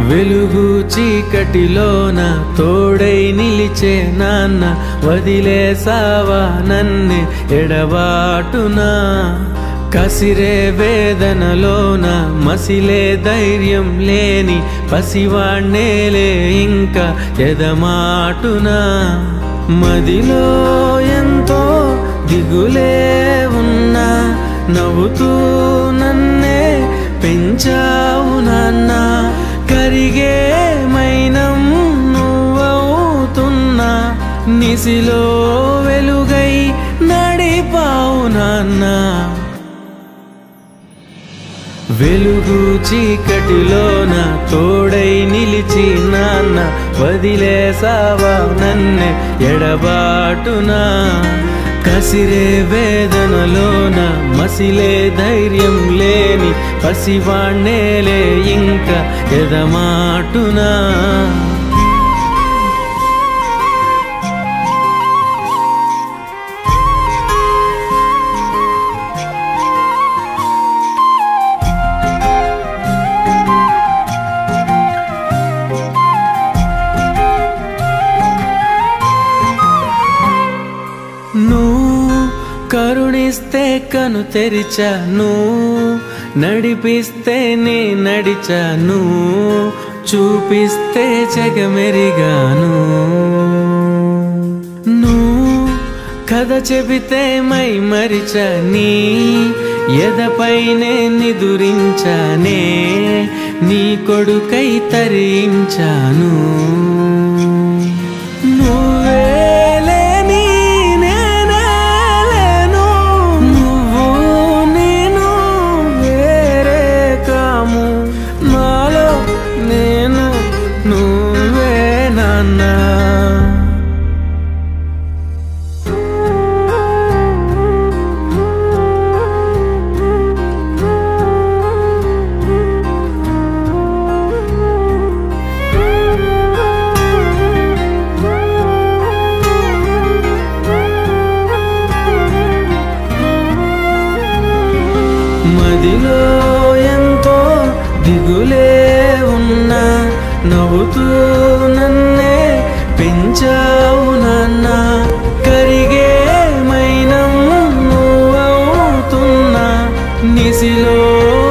వెలుగు చీకటిలోన తోడై నిలిచే నాన్న వదిలేసావా నన్నే ఎడబాటునా కసిరే వేదనలోన మసిలే ధైర్యం లేని పసివాణ్ణేలే ఇంకా ఎదమాటునా మదిలో ఎంతో దిగులే ఉన్నా నవ్వుతూ నన్నే పెంచావు నాన్న కరిగే మైనం నువ్వవుతున్నా నిసిలో వెలుగై నడిపావు నాన్న వెలుగు చీకటిలోన తోడై నిలిచి నాన్న వదిలేసావా నన్నే ఎడబాటునా కసిరే వేదనలోన మసిలే ధైర్యం లేని పసివాణ్ణేలే ఇంకా ఎదమాటునా నువ్వు కరుణిస్తే కను తెరిచాను నడిపిస్తే నే నడిచాను చూపిస్తే జగమెరిగాను నువ్వు కథ చెబితే మై మరిచని ఎదపైనే నిదురించానే నీ కొడుకై తరించాను నువ్వేలేని నేనే లేను. నువ్వు నేను వేరే కాము నాలో నేను నువ్వే నాన్నా మదిలో ఎంతో దిగులే ఉన్నా నవ్వుతూ నన్నే పెంచావు నాన్న కరిగే మైనం నువ్వవుతున్నా నిసిలో